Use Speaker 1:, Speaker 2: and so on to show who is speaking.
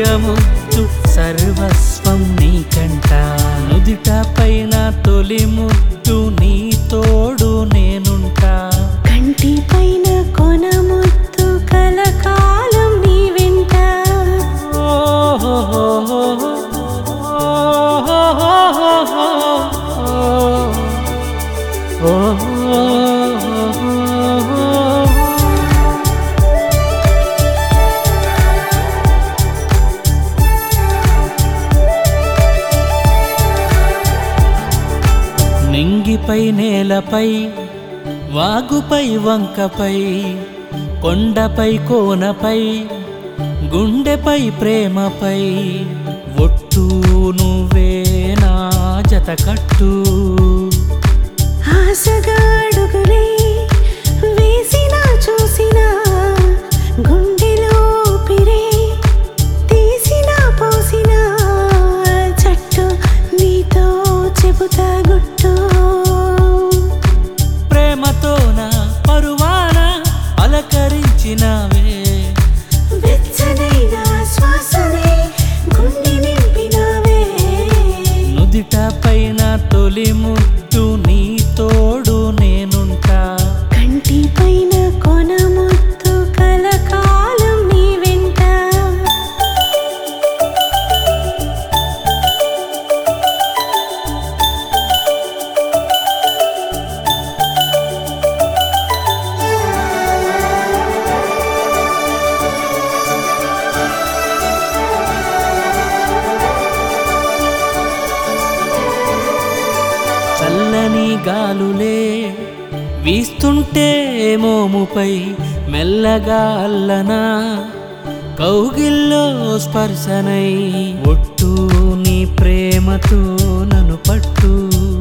Speaker 1: ముద్దు సర్వస్వం నీకంట నుదిట పైన తొలి ముద్దు నీ తోడు నేనుంటా
Speaker 2: కంటి పైన కొన ముత్తు కలకాలం నీ వెంట
Speaker 1: నింగిపై నేలపై వాగుపై వంకపై కొండపై కోనపై గుండెపై ప్రేమపై ఒట్టు నువ్వే నా జతకట్టు
Speaker 2: ఆశగా అడుగులే వేసినా చూసినా గుండెలో పిరే తీసినా పోసినా చట్టు నీతో చెబుతా గుట్టు
Speaker 1: ప్రేమతో నా పరువాన అలకరించినవే
Speaker 2: వెచ్చనైన శ్వాసనే గుండె నింపినవే
Speaker 1: నుదిట పైన తొలి ముద్దు నీ తోడు నేనుంటా
Speaker 2: కంటి పైన కొన ముత్తు కలకాలం నీ వెంట
Speaker 1: చల్లని గాలులే వీస్తుంటే మోముపై మెల్లగా అల్లనా కౌగిల్లో స్పర్శనై ఒట్టు నీ ప్రేమతో నన్ను పట్టు